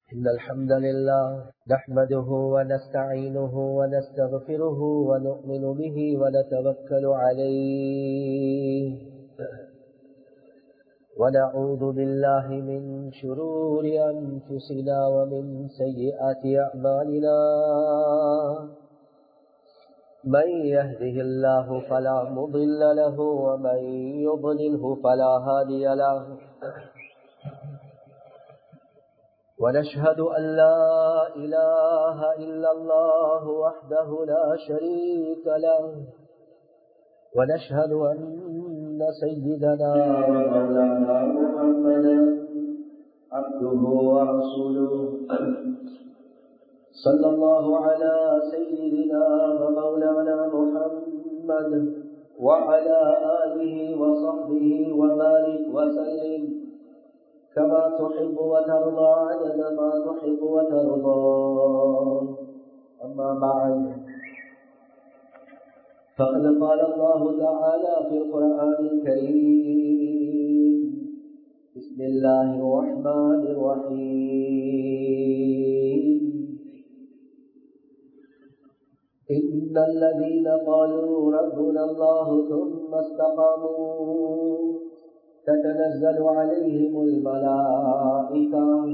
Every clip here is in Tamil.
إن الحمد لله نحمده ونستعينه ونستغفره ونؤمن به ونتوكل عليه ونعوذ بالله من شرور أنفسنا ومن سيئات أعمالنا من يهده الله فلا مضل له ومن يضلله فلا هادي له ونشهد أن لا إله إلا الله وحده لا شريك له ونشهد أن سيدنا ومولانا محمدا عبده ورسوله صلى الله على سيدنا ومولانا محمد وعلى آله وصحبه وبارك وسلم كما تحب وترضى عدد ما تحب وترضى أما بعد فقد قال الله تعالى في القرآن الكريم بسم الله الرحمن الرحيم إن الذين قالوا ربنا الله ثم استقاموا تتنزل عليهم الملائكة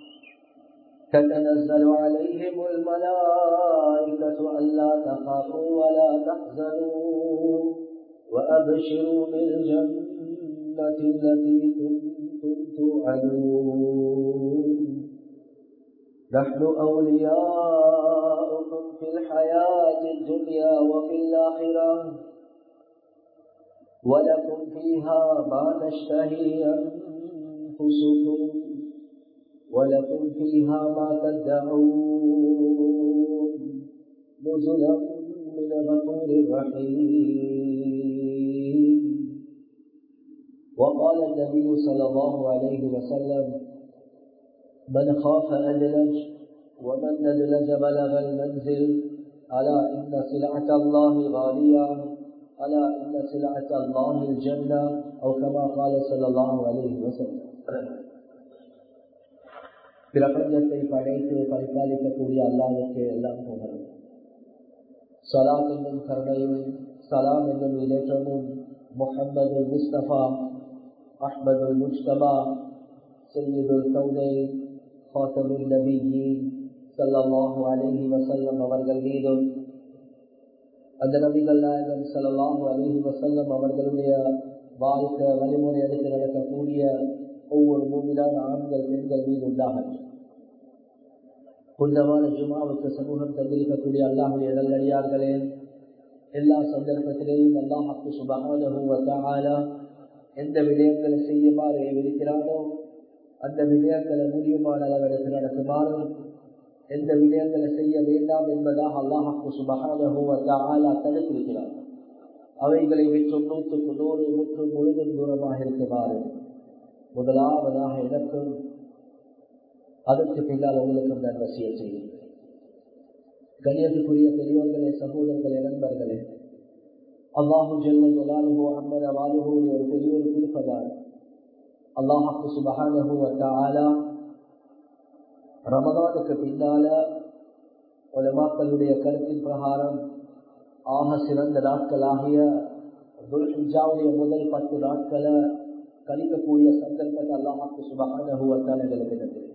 تتنزل عليهم الملائكة ألا تخافوا ولا تحزنوا وأبشروا بالجنة التي كنتم توعدون نحن أولياؤكم في الحياة الدنيا وفي الآخرة ولكم فيها ما تشتهي أنفسكم ولكم فيها ما تدعون نزلا من غفور رحيم وقال النبي صلى الله عليه وسلم من خاف أدلج ومن ندلج بلغ المنزل ألا إن سلعة الله غالية ألا إن سلعة الله الجنة أو كما قال صلى الله عليه وسلم பிரபஞ்சத்தை படைத்து பரிபாலிக்கக்கூடிய அல்லாவுக்கு எல்லாம் புகழும் சலாம் என்னும் கருணையும் சலாம் என்னும் இலக்கமும் முகமது முஸ்தபா அஹ்மது முஸ்தபா சையதுல் கவுனை ஹாத்தமுல் நபியி சல்லாஹூ அலஹி வசல்லம் அவர்கள் மீதும் அந்த நபிகள் நாயகன் சல்லாஹூ அலஹி வசல்லம் அவர்களுடைய வாழ்க்கை வழிமுறை எடுத்து நடக்கக்கூடிய ஒவ்வொரு மூவிலான ஆண்கள் பெண்கள் மீது உண்டாகட்டும் புனிதமான ஜுமாவுக்கு சமூகம் தந்திருக்கக்கூடிய அல்லாஹுடைய நல்லடியார்களே எல்லா சந்தர்ப்பத்திலேயும் அல்லாஹாக்கு சுபகான எந்த விடயங்களை செய்யுமாறு இருக்கிறானோ அந்த விடயங்களை முடியுமான அளவிற்கு நடத்துமாறும் எந்த விடயங்களை செய்ய வேண்டாம் என்பதாக அல்லாஹாக்கு சுபகான தடுத்திருக்கிறார் அவைகளை விற்றும் நூற்றுக்கு நூறு முற்றும் முழுதும் தூரமாக இருக்குமாறு முதலாவதாக எனக்கும் அதற்கு பின்னால் உங்களுக்கும் நான் வசிய செய்யும் கண்ணியத்துக்குரிய பெரியவர்களே சகோதரர்களே நண்பர்களே அல்லாஹு ஜெல்ல ஜலாலுகோ அம்மத வாலுகோ ஒரு பெரிய ஒரு திருப்பதான் அல்லாஹாக்கு சுபகானஹு ஆலா ரமதானுக்கு பின்னால உலமாக்களுடைய கருத்தின் பிரகாரம் ஆக சிறந்த நாட்களாகிய துல்ஹிஜாவுடைய முதல் பத்து நாட்களை கழிக்கக்கூடிய சந்தர்ப்பத்தை அல்லாஹாக்கு சுபகானஹுவத்தால் எங்களுக்கு தந்திருக்கிறார்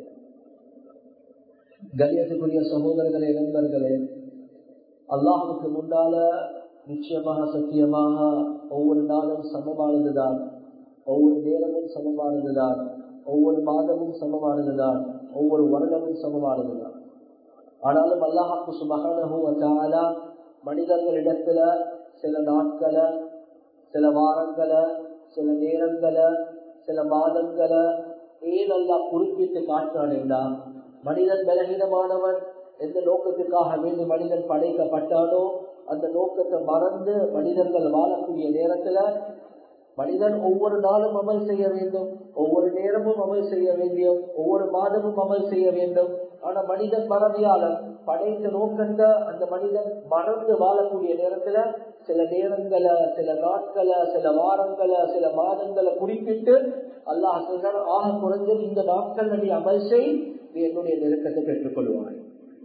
கணியத்துக்குரிய சகோதரர்களே நண்பர்களே அல்லாஹுக்கு முன்னால நிச்சயமாக சத்தியமாக ஒவ்வொரு நாளும் சமமானதுதான் ஒவ்வொரு நேரமும் சமமானதுதான் ஒவ்வொரு மாதமும் சமமானதுதான் ஒவ்வொரு வருடமும் சமமானதுதான் ஆனாலும் அல்லாஹாக்கு சுபகானஹுவத்தால மனிதர்களிடத்துல சில நாட்களை சில வாரங்களை சில நேரங்களை சில மாதங்களை ஏனெல்லாம் குறிப்பிட்டு காட்டுறானேண்டா மனிதன் பலகீனமானவன் எந்த நோக்கத்துக்காக வேண்டி மனிதன் படைக்கப்பட்டானோ அந்த நோக்கத்தை மறந்து மனிதர்கள் வாழக்கூடிய நேரத்துல மனிதன் ஒவ்வொரு நாளும் அமல் செய்ய வேண்டும் ஒவ்வொரு நேரமும் அமல் செய்ய வேண்டும் ஒவ்வொரு மாதமும் அமல் செய்ய வேண்டும் ஆனா மனிதன் மறதியாளன் படைத்த நோக்கத்த அந்த மனிதன் மறந்து வாழக்கூடிய நேரத்துல சில நேரங்களை சில நாட்களை சில வாரங்களை சில மாதங்களை குறிப்பிட்டு அல்லாஹ் சொல்றான் ஆக குறைஞ்சது இந்த நாட்கள் நீ அமல் செய் நீ என்னுடைய நெருக்கத்தை பெற்றுக் கொள்வாய்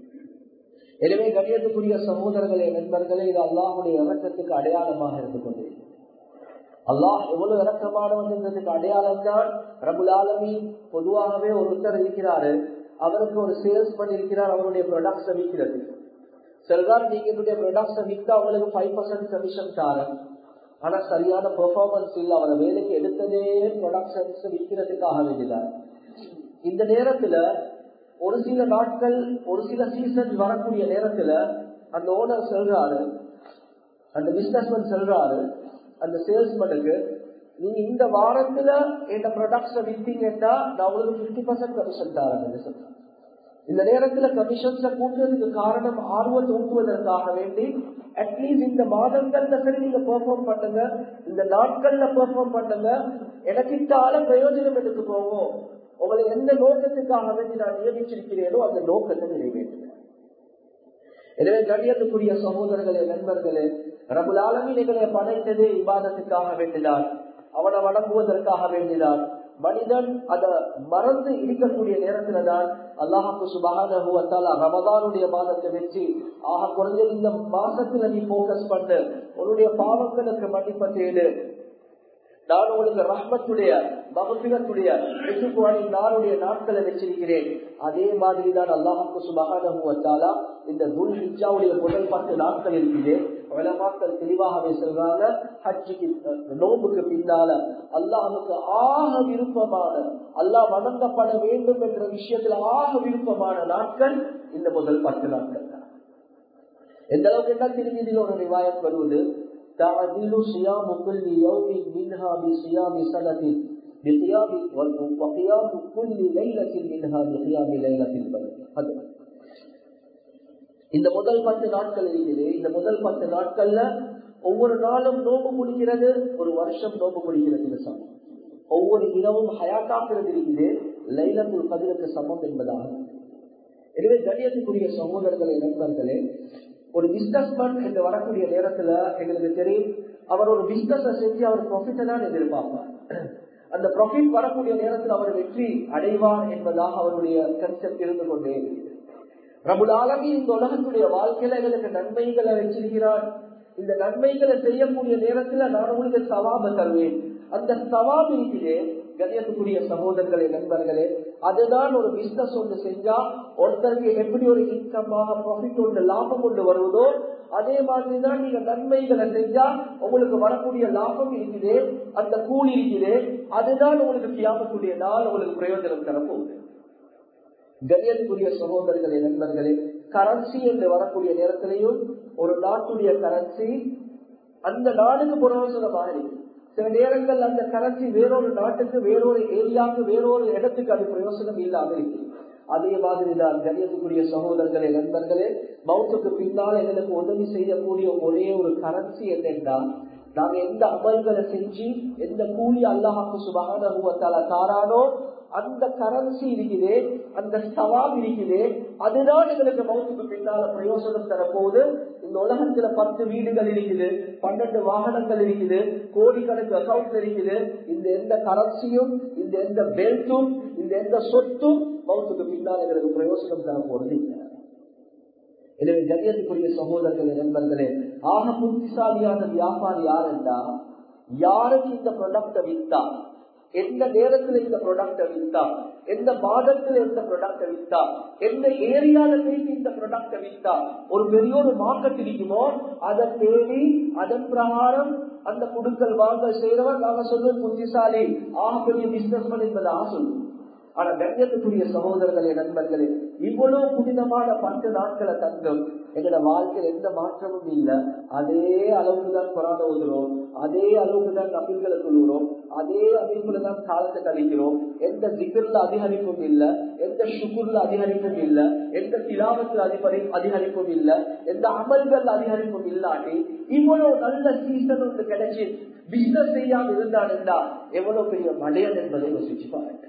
எனவே கணியத்துக்குரிய சகோதரர்களே நண்பர்களே இது அல்லாஹுடைய இறக்கத்துக்கு அடையாளமாக இருந்து கொண்டே அல்லாஹ் எவ்வளவு இறக்கமானவன் என்றதுக்கு அடையாளம் தான் ரபுல் ஆலமி பொதுவாகவே ஒருத்தர் இருக்கிறாரு அவருக்கு ஒரு சேல்ஸ் பண்ணிருக்கிறார் அவருடைய ப்ரொடக்ட்ஸை விற்கிறது சிலதான் நீங்க என்னுடைய ப்ரொடக்ட்ஸை விற்க அவங்களுக்கு ஃபைவ் பர்சன்ட் கமிஷன் தாரன் ஆனா சரியான பெர்ஃபார்மன்ஸ் இல்ல அவரை வேலைக்கு எடுத்ததே ப்ரொடக்ஷன்ஸ் விற்கிறதுக்காக வேண்டியதான் இந்த நேரத்துல ஒரு சில நாட்கள் ஒரு சில சீசன் வரக்கூடிய நேரத்துல அந்த ஓனர் சொல்றாரு அந்த பிசினஸ்மேன் சொல்றாரு அந்த சேல்ஸ்மேனுக்கு நீங்க இந்த வாரத்துல இந்த ப்ரொடக்ட்ஸை வித்தீங்கன்னா நான் உங்களுக்கு பிப்டி பர்சன்ட் கமிஷன் தரேன் சொல்றேன் இந்த நேரத்துல கமிஷன்ஸ கூட்டுறதுக்கு காரணம் ஆர்வத்தை ஊட்டுவதற்காக வேண்டி அட்லீஸ்ட் இந்த மாதங்கள்ல சரி நீங்க பெர்ஃபார்ம் பண்ணுங்க இந்த நாட்கள்ல பெர்ஃபார்ம் பண்ணுங்க எனக்கிட்டால பிரயோஜனம் எடுத்து போவோம் உங்களை எந்த நோக்கத்துக்காக வேண்டி நான் நியமிச்சிருக்கிறேனோ அந்த நோக்கத்தை நிறைவேற்றுங்க எனவே கண்ணியத்துக்குரிய சகோதரர்களே நண்பர்களே ரபுல் ஆலமின் எங்களை படைத்ததே இபாதத்துக்காக வேண்டிதான் அவனை வணங்குவதற்காக வேண்டிதான் மனிதன் அத மறந்து இருக்கக்கூடிய நேரத்துல தான் அல்லாஹாக்கு சுபகான ரமதானுடைய மாதத்தை வச்சு ஆக குறைஞ்சது இந்த மாசத்துல நீ போக்கஸ் பண்ணு உன்னுடைய பாவங்களுக்கு மன்னிப்ப தேடு நான் உங்களுக்கு ரஹ்மத்துடைய மகபிகத்துடைய நாளுடைய நாட்களை வச்சிருக்கிறேன் அதே மாதிரி தான் அல்லாஹாக்கு சுபகான இந்த துல் ஹிஜாவுடைய முதல் பத்து நாட்கள் இருக்குது உலமாக்கள் தெளிவாகவே சொல்றாங்க ஹஜ்ஜிக்கு நோம்புக்கு பின்னால அல்லாஹுக்கு ஆக விருப்பமான அல்லாஹ் வணங்கப்பட வேண்டும் என்ற விஷயத்துல ஆக விருப்பமான நாட்கள் இந்த முதல் பத்து நாட்கள் தான் எந்த அளவுக்கு என்ன திருமதியில் ஒரு ரிவாயத் வருவது تعديل صيام كل يوم منها بصيام سنة بقيام وقيام كل ليلة منها بقيام ليلة البدر هذا இந்த முதல் பத்து நாட்கள் இருக்குது இந்த முதல் பத்து நாட்கள்ல ஒவ்வொரு நாளும் நோம்பு முடிக்கிறது ஒரு வருஷம் நோம்பு முடிக்கிறது சமம் ஒவ்வொரு இரவும் ஹயாத்தாக்குறது இருக்குது லைலத்துல் கதிருக்கு சமம் என்பதாக எனவே கணியத்துக்குரிய சகோதரர்களே நண்பர்களே ஒரு பிசினஸ்மேன் என்று வரக்கூடிய நேரத்துல எங்களுக்கு தெரியும் அவர் ஒரு பிசினஸ் செஞ்சு அவர் ப்ராஃபிட்டை தான் எதிர்பார்ப்பார் அந்த ப்ராஃபிட் வரக்கூடிய நேரத்தில் அவர் வெற்றி அடைவார் என்பதாக அவருடைய கன்செப்ட் இருந்து கொண்டே இருக்கிறது ரபுல் ஆலமி இந்த உலகத்துடைய வாழ்க்கையில எங்களுக்கு நன்மைகளை வச்சிருக்கிறார் இந்த நன்மைகளை செய்யக்கூடிய நேரத்துல நான் உங்களுக்கு சவாப தருவேன் அந்த சவாப் இருக்கிறே கணியத்துக்குரிய சகோதரர்களே நண்பர்களே அதுதான் ஒரு பிசினஸ் ஒன்று செஞ்சா ஒருத்தருக்கு எப்படி ஒரு இன்கமாக ப்ராஃபிட் ஒன்று லாபம் கொண்டு வருவதோ அதே மாதிரிதான் நீங்க நன்மைகளை செஞ்சா உங்களுக்கு வரக்கூடிய லாபம் இருக்குது அந்த கூலி இருக்குது அதுதான் உங்களுக்கு கியாமக்கூடிய நாள் உங்களுக்கு பிரயோஜனம் தரப்போகுது கணியத்துக்குரிய சகோதரர்களே நண்பர்களே கரன்சி என்று வரக்கூடிய நேரத்திலையும் ஒரு நாட்டுடைய கரன்சி அந்த நாடுக்கு பிரயோஜனமாக இருக்கு சில நேரங்கள் அந்த கரன்சி வேறொரு நாட்டுக்கு வேறொரு ஏரியாவுக்கு வேறொரு இடத்துக்கு அது பிரயோசனம் இல்லாம இருக்கு அதே மாதிரி தான் கணியத்துக்குரிய சகோதரர்களே நண்பர்களே மவுத்துக்கு பின்னால் எங்களுக்கு உதவி செய்யக்கூடிய ஒரே ஒரு கரன்சி என்னென்றா நாங்க எந்த அமல்களை செஞ்சு எந்த கூலி அல்லாஹாக்கு சுபகான தாரானோ அந்த கரன்சி இருக்குதே அந்த சவால் இருக்குதே அதுதான் எங்களுக்கு மௌத்துக்கு பின்னால பிரயோசனம் தரப்போகுது இந்த உலகத்துல பத்து வீடுகள் இருக்குது பன்னெண்டு வாகனங்கள் இருக்குது கோடிக்கணக்கு அக்கௌண்ட் இருக்குது இந்த எந்த கரன்சியும் இந்த எந்த பெல்ட்டும் இந்த எந்த சொத்தும் மௌத்துக்கு பின்னால் எங்களுக்கு பிரயோசனம் தரப்போறது இல்லை எனவே கண்ணியத்துக்குரிய சகோதரர்களே நண்பர்களே ஆக புத்திசாலியான வியாபாரி யார் என்றா யாருக்கு இந்த ப்ரொடக்ட வித்தா எந்த நேரத்துல இந்த ப்ரொடக்ட வித்தா எந்த மாதத்துல எந்த ப்ரொடக்ட வித்தா எந்த ஏரியால போயிட்டு இந்த ப்ரொடக்ட வித்தா ஒரு பெரிய ஒரு மார்க்கெட் இருக்குமோ அதை தேடி அதன் பிரகாரம் அந்த குடுக்கல் வாங்க செய்யறவர் நாங்க சொல்லுவோம் புத்திசாலி ஆக பெரிய பிசினஸ் என்பதாக சொல்லுவோம் ஆனா கண்ணியத்துக்குரிய சகோதரர்களே நண்பர்களே இவ்வளவு புனிதமான பத்து நாட்களை தங்கம் எங்களோட வாழ்க்கையில் எந்த மாற்றமும் இல்லை அதே அளவுக்கு தான் கொரோனா ஓதுறோம் அதே அளவுக்கு தான் நபில்களை சொல்லுறோம் அதே அமைப்புல தான் காலத்தை கழிக்கிறோம் எந்த சிக்கர்ல அதிகரிப்பும் இல்லை எந்த சுகுர்ல அதிகரிப்பும் இல்லை எந்த திலாவத்துல அதிபரி அதிகரிப்பும் இல்லை எந்த அமல்கள் அதிகரிப்பும் இல்லாட்டி இவ்வளவு நல்ல சீசன் ஒன்று கிடைச்சி பிசினஸ் செய்யாம இருந்தாருந்தா எவ்வளவு பெரிய மடையன் என்பதை யோசிச்சு பாருங்க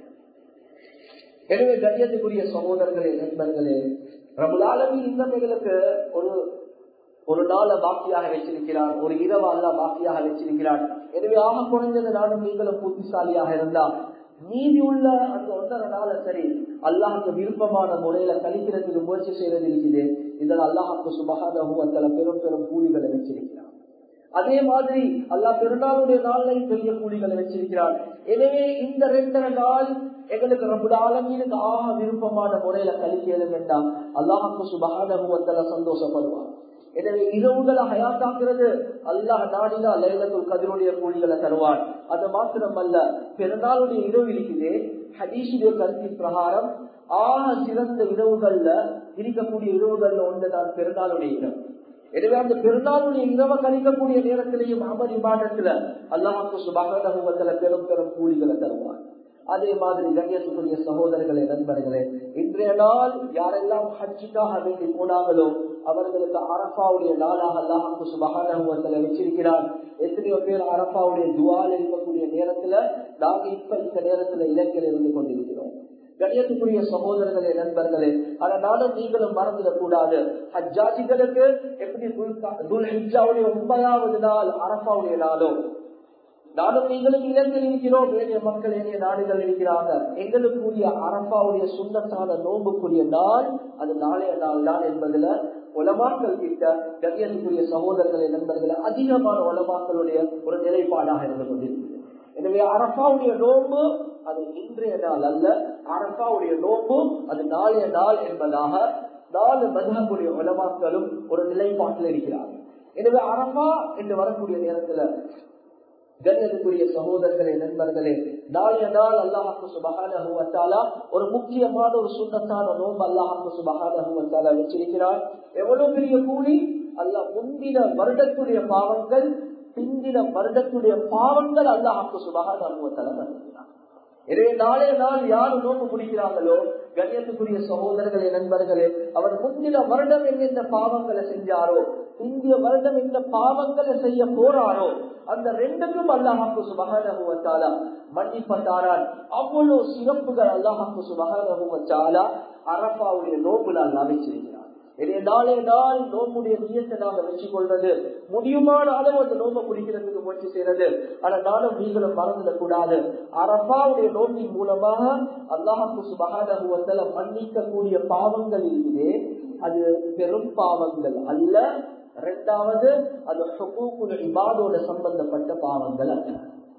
எனவே கண்ணியத்துக்குரிய சகோதரர்களே நண்பர்களே ரபுலாலமி இன்னும் எங்களுக்கு ஒரு ஒரு நாளை பாக்கியாக வச்சிருக்கிறார் ஒரு இரவு அல்ல பாக்கியாக வச்சிருக்கிறார் எனவே ஆக குறைஞ்சது நானும் நீங்களும் புத்திசாலியாக இருந்தா மீதி உள்ள அந்த ஒன்றரை நாள சரி அல்லாஹுக்கு விருப்பமான முறையில கழிக்கிறதுக்கு முயற்சி செய்யறது இருக்குது இதில் அல்லாஹுக்கு சுபகாத பெரும் பெரும் கூலிகளை வச்சிருக்கிறார் அதே மாதிரி அல்லாஹ் பெருநாளுடைய நாளையும் பெரிய கூலிகளை வச்சிருக்கிறார் எனவே இந்த ரெண்டரை நாள் எங்களுக்கு ரொம்ப ஆலமீனுக்கு ஆக விருப்பமான முறையில கழிக்கிறது வேண்டாம் அல்லாஹுக்கு சுபகாத சந்தோஷப்படுவார் எனவே இரவுகளை ஹயாத்தாக்குறது அல்லாஹ் நாடினா லைலத்துல் கதிருடைய கூலிகளை தருவான் அது மாத்திரமல்ல பெருநாளுடைய இரவு இருக்குதே ஹதீஷுடைய கருத்தின் பிரகாரம் ஆக சிறந்த இரவுகள்ல இருக்கக்கூடிய இரவுகள்ல ஒன்றுதான் பெருநாளுடைய இரவு எனவே அந்த பெருநாளுடைய இரவை கழிக்கக்கூடிய நேரத்திலேயும் அமர் இபாடத்துல அல்லாஹுக்கு சுபகத்துல பெரும் பெரும் கூலிகளை தருவான் அதே மாதிரி கண்ணியத்துக்குரிய சகோதரர்களே நண்பர்களே இன்றைய நாள் யாரெல்லாம் ஹஜ்ஜுக்காக வேண்டி போனாங்களோ அவர்களுக்கு அரபாவுடைய நாளாக அல்லாஹுக்கு சுபகாரத்துல வச்சிருக்கிறார் எத்தனையோ பேர் அரபாவுடைய துவால் இருக்கக்கூடிய நேரத்துல நாங்க இப்ப இந்த நேரத்துல இலக்கில் இருந்து கொண்டிருக்கிறோம் கணியத்துக்குரிய சகோதரர்களே நண்பர்களே ஆனா நானும் நீங்களும் மறந்துடக் கூடாது ஹஜ்ஜாஜிகளுக்கு எப்படி துல்ஹிஜாவுடைய ஒன்பதாவது நாள் அரபாவுடைய நாளோ நானும் நீங்களும் இலக்கில் இருக்கிறோம் வேண்டிய மக்கள் ஏனைய நாடுகள் இருக்கிறாங்க எங்களுக்குரிய அரபாவுடைய சுண்ணத்தான நோம்புக்குரிய நாள் அது நாளைய நாள் தான் என்பதுல உலமாக்கள் கிட்ட கண்ணியத்துக்குரிய சகோதரர்களை நண்பர்களை அதிகமான உலமாக்களுடைய ஒரு நிலைப்பாடாக இருந்து கொண்டிருக்கிறது எனவே அரபாவுடைய நோம்பு அது இன்றைய நாள் அல்ல அரபாவுடைய நோம்பு அது நாளைய நாள் என்பதாக நாலு மதகுடைய உலமாக்களும் ஒரு நிலைப்பாட்டில் இருக்கிறார்கள் எனவே அரபா என்று வரக்கூடிய நேரத்துல கண்ணியத்துக்குரிய சகோதரர்களே நண்பர்களே நாளைய நாள் அல்லாஹாக்கு சுபகான ஒரு முக்கியமான ஒரு சுண்ணத்தான நோம்பு அல்லாஹாக்கு சுபகான வச்சிருக்கிறார் எவ்வளவு பெரிய கூலி அல்லாஹ் முந்தின வருடத்துடைய பாவங்கள் பிந்தின வருடத்துடைய பாவங்கள் அல்லாஹாக்கு சுபகான வருகிறார் எனவே நாளைய நாள் யாரு நோக்கு முடிக்கிறாங்களோ கண்ணியத்துக்குரிய சகோதரர்களே நண்பர்களே அவர் முந்தின வருடம் எந்த பாவங்களை செஞ்சாரோ இந்திய வருடம் எந்த பாவங்களை செய்ய போறாரோ அந்த ரெண்டுக்கும் அல்லாஹாக்கு சுபகான மன்னிப்பட்டாரால் அவ்வளவு சிறப்புகள் அல்லாஹாக்கு சுபகான அரப்பாவுடைய நோக்குல அல்லா வச்சிருக்கிறார் எனவே நாளே நாள் நோம்புடைய நீயத்தை நாங்க வச்சு கொள்வது முடியுமான அளவு அந்த நோம்பை குடிக்கிறதுக்கு முயற்சி செய்யறது ஆனா நானும் நீங்களும் மறந்துடக் கூடாது அரபாவுடைய நோம்பின் மூலமாக அல்லாஹாக்கு சுபகான மன்னிக்கக்கூடிய பாவங்கள் இருக்குதே அது பெரும் பாவங்கள் அல்ல இரண்டாவது அது இபாதோட சம்பந்தப்பட்ட பாவங்கள் அல்ல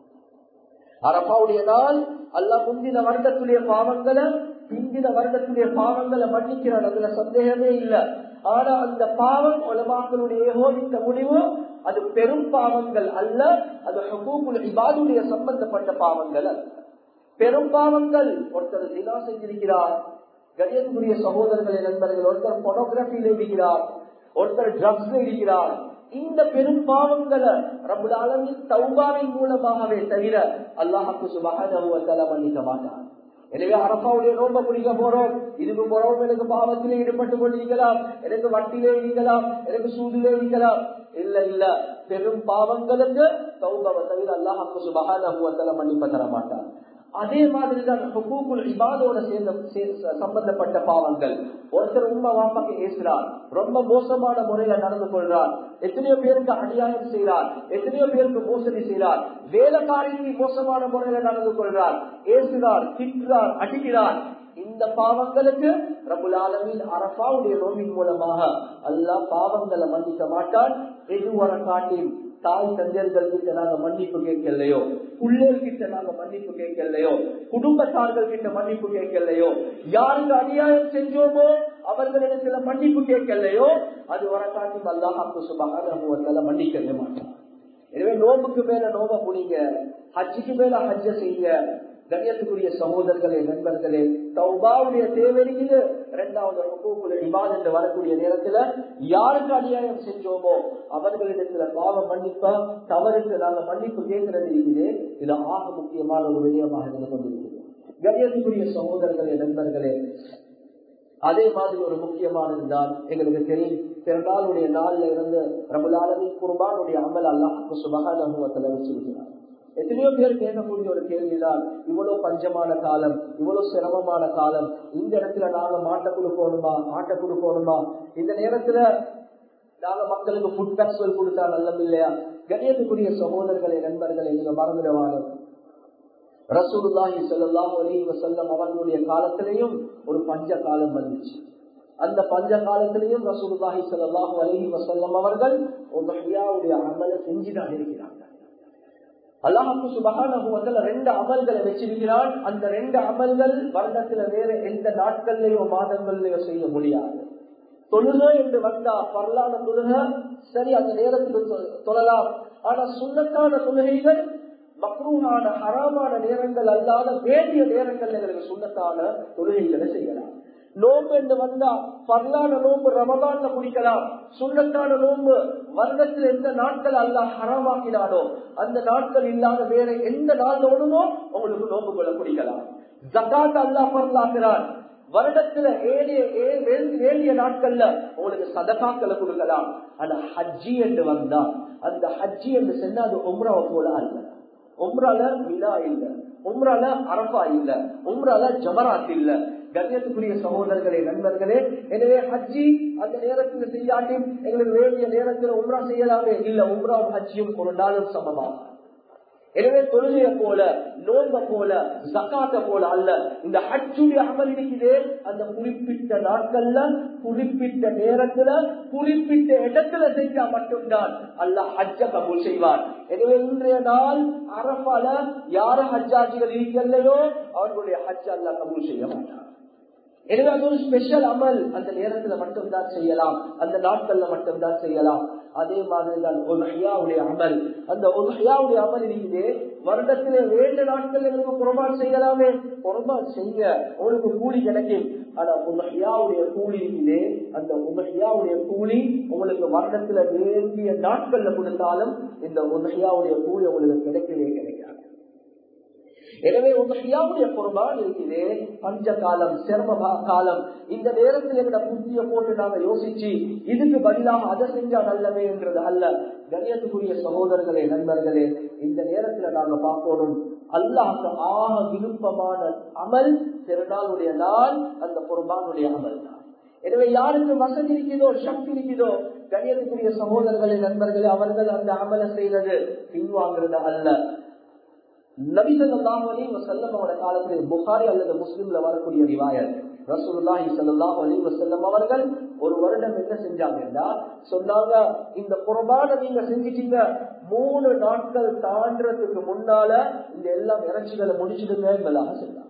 அரபாவுடைய நாள் அல்ல முந்தின வருடத்துடைய பாவங்களை பிந்தின வருடத்துடைய பாவங்களை மன்னிக்கிறான் அதுல சந்தேகமே இல்லை ஆனா அந்த பாவம் உலமாக்களுடைய ஏகோபித்த முடிவு அது பெரும் பாவங்கள் அல்ல அது இபாதுடைய சம்பந்தப்பட்ட பாவங்கள் அல்ல பெரும் பாவங்கள் ஒருத்தர் தினா செஞ்சிருக்கிறார் கணியத்துக்குரிய சகோதரர்களை நண்பர்கள் ஒருத்தர் பொனோகிராபியில் இருக்கிறார் ஒருத்தர் ட்ரக்ஸ் இருக்கிறார் இந்த பெரும் பாவங்களை ரபுல் அளவில் தௌபாவின் மூலமாகவே தவிர அல்லாஹாக்கு சுபகான மன்னிக்க மாட்டார் எனவே அரப்பாவுடைய நோம்ப குடிக்க போறோம் இதுக்கு போறோம் எனக்கு பாவத்திலே ஈடுபட்டு கொண்டிருக்கலாம் எனக்கு வட்டிலே இருக்கலாம் எனக்கு சூதிலே இருக்கலாம் இல்ல இல்ல பெரும் பாவங்களுக்கு தௌபாவை தவிர அல்லாஹாக்கு சுபகான மன்னிப்ப தர மாட்டார் அதே மாதிரிதான் இபாதோட சேர்ந்த சம்பந்தப்பட்ட பாவங்கள் ஒருத்தர் உண்மை வாப்பாக்கு ஏசுறார் ரொம்ப மோசமான முறையில நடந்து கொள்றார் எத்தனையோ பேருக்கு அநியாயம் செய்கிறார் எத்தனையோ பேருக்கு மோசடி செய்கிறார் வேலைக்காரிக்கு மோசமான முறையில நடந்து கொள்றார் ஏசுகிறார் திட்டுறார் அடிக்கிறார் இந்த பாவங்களுக்கு ரபுல் ஆலமின் அரபாவுடைய நோவின் மூலமாக அல்லாஹ் பாவங்களை மன்னிக்க மாட்டான் எதுவர காட்டில் தாய் தந்தையர்கள் கிட்ட நாங்க மன்னிப்பு கேட்கலையோ பிள்ளைகள் கிட்ட நாங்க மன்னிப்பு கேட்கலையோ குடும்பத்தார்கள் கிட்ட மன்னிப்பு கேட்கலையோ யாருக்கு அநியாயம் செஞ்சோமோ அவர்களிடத்துல மன்னிப்பு கேட்கலையோ அது வர காட்டி அல்லாஹாக்கு சுபகான மன்னிக்கவே மாட்டான் எனவே நோம்புக்கு மேல நோம்ப முடிங்க ஹஜ்ஜுக்கு மேல ஹஜ்ஜ செய்யுங்க கண்ணியத்துக்குரிய சகோதரர்களே நண்பர்களே தௌபாவுடைய தேவை இருக்குது இரண்டாவது ஹுக்கூக்குல இபாத் என்று வரக்கூடிய நேரத்துல யாருக்கு அநியாயம் செஞ்சோமோ அவர்களிடத்துல பாவ மன்னிப்ப தவறுக்கு நாங்க மன்னிப்பு கேட்கிறது இருக்குது இது ஆக முக்கியமான ஒரு விடயமாக இருந்து கொண்டிருக்கிறது கண்ணியத்துக்குரிய சகோதரர்களே நண்பர்களே அதே மாதிரி ஒரு முக்கியமானதுதான் எங்களுக்கு தெரியும் பிறநாளுடைய நாள்ல இருந்து ரபுலாலவி குர்பானுடைய அமல் அல்லாஹுக்கு சுபகானுவத்தில் வச்சிருக்கிறார் எத்தனையோ பேர் கேட்கக்கூடிய ஒரு கேள்விதான் இவ்வளவு பஞ்சமான காலம் இவ்வளவு சிரமமான காலம் இந்த இடத்துல நாங்க மாட்டை கொடுக்கணுமா ஆட்டை கொடுக்கணுமா இந்த நேரத்துல நாங்க மக்களுக்கு ஃபுட் பேக்ஸ்வல் கொடுத்தா நல்லது இல்லையா கணியத்துக்குரிய சகோதரர்களை நண்பர்களை நீங்க மறந்துடுவாங்க ரசூலுல்லாஹி ஸல்லல்லாஹு அலைஹி வஸல்லம் அவர்களுடைய காலத்திலேயும் ஒரு பஞ்ச காலம் வந்துச்சு அந்த பஞ்ச காலத்திலேயும் ரசூலுல்லாஹி ஸல்லல்லாஹு அலைஹி வஸல்லம் அவர்கள் உதஹியாவுடைய அமலை செஞ்சுதான் இருக்கிறாங்க அல்லாஹு சுபஹானஹு வ தஆலா ரெண்டு அமல்களை வச்சிருக்கிறான் அந்த ரெண்டு அமல்கள் வருடத்துல வேற எந்த நாட்கள்லயோ மாதங்கள்லயோ செய்ய முடியாது தொழுகை என்று வந்தா பரலான தொழுகை சரி அந்த நேரத்துக்கு தொழலாம் ஆனா சுண்ணத்தான தொழுகைகள் மக்ரூனான ஹராமான நேரங்கள் அல்லாத வேண்டிய நேரங்கள் எங்களுக்கு சுண்ணத்தான தொழுகைகளை செய்யலாம் நோம்பு என்று வந்தா பரலான நோம்பு ரமதான்ல குடிக்கலாம் சுண்ணத்தான நோம்பு வருடத்தில் எந்த நாட்கள் அல்ல ஹராமாக்கினாலோ அந்த நாட்கள் இல்லாத வேற எந்த நாள் ஓடுமோ உங்களுக்கு நோம்பு கொள்ள குடிக்கலாம் ஜக்காத் அல்லா பரலாகிறான் வருடத்துல ஏழிய வேண்டிய நாட்கள்ல உங்களுக்கு சதகாக்களை கொடுக்கலாம் ஆனா ஹஜ்ஜி என்று வந்தா அந்த ஹஜ்ஜி என்று சொன்னா அது உம்ராவை போல அல்ல உம்ரால விழா இல்ல உம்ரால அரபா இல்ல உம்ரால ஜமராத் இல்ல கண்ணியத்துக்குரிய சகோதரர்களே நண்பர்களே எனவே ஹஜ்ஜி அந்த நேரத்தில் செய்யாட்டி எங்களுக்கு வேண்டிய நேரத்தில் உம்ரா செய்யலாமே இல்ல உம்ரா ஹஜ்ஜியும் ஒரு நாளும் சமமாகும் எனவே தொழுகைய போல நோம்ப போல ஜக்காத்த போல அல்ல இந்த ஹஜ்ஜுடைய அமல் இருக்குது அந்த குறிப்பிட்ட நாட்கள்ல குறிப்பிட்ட நேரத்துல குறிப்பிட்ட இடத்துல செஞ்சா மட்டும்தான் அல்ல ஹஜ்ஜ கபூல் செய்வார் எனவே இன்றைய நாள் அரபால யார ஹஜ்ஜாஜிகள் இருக்கலையோ அவர்களுடைய ஹஜ் அல்ல கபூல் செய்ய மாட்டார் எனவே அது ஒரு ஸ்பெஷல் அமல் அந்த நேரத்துல மட்டும்தான் செய்யலாம் அந்த நாட்கள்ல மட்டும்தான் செய்யலாம் அதே மாதிரிதான் ஒதுஹியாவுடைய அமல் அந்த ஒதுஹியாவுடைய அமல் இருக்குது வருடத்திலே வேண்டு நாட்கள் எங்களுக்கு குரபான் செய்யலாமே குரபான் செய்ய உங்களுக்கு கூலி கிடைக்கும் ஆனா உதஹியாவுடைய கூலி இருக்குது அந்த உதஹியாவுடைய கூலி உங்களுக்கு வருடத்துல வேண்டிய நாட்கள்ல கொடுத்தாலும் இந்த உதஹியாவுடைய கூலி உங்களுக்கு கிடைக்கவே கிடைக்காது எனவே உதஹியாவுடைய குர்பான் இருக்குது பஞ்ச காலம் சிரம காலம் இந்த நேரத்தில் எங்கட புத்திய போட்டு நாங்க யோசிச்சு இதுக்கு பதிலாக அதை செஞ்சா நல்லவே என்றது அல்ல கணியத்துக்குரிய சகோதரர்களே நண்பர்களே இந்த நேரத்துல நாங்க பார்க்கணும் அல்லாஹ் ஆக விருப்பமான அமல் திருநாளுடைய நாள் அந்த குர்பானுடைய அமல் தான் எனவே யாருக்கு வசதி இருக்குதோ சக்தி இருக்குதோ கணியத்துக்குரிய சகோதரர்களே நண்பர்களே அவர்கள் அந்த அமலை செய்வது பின்வாங்கிறது அல்ல நபிசல்லாஹ் அலி வசல்லம் அவரோட காலத்தில் புகாரி அல்லது முஸ்லிம்ல வரக்கூடிய ரிவாயத் ரசூலுல்லாஹி ஸல்லல்லாஹு அலைஹி வஸல்லம் அவர்கள் ஒரு வருடம் என்ன செஞ்சாங்கன்னா சொன்னாங்க இந்த குர்பானை நீங்க செஞ்சிட்டீங்க மூணு நாட்கள் தாண்டறதுக்கு முன்னால இந்த எல்லாம் இறைச்சிகளை முடிச்சிடுங்க என்பதாக சொன்னாங்க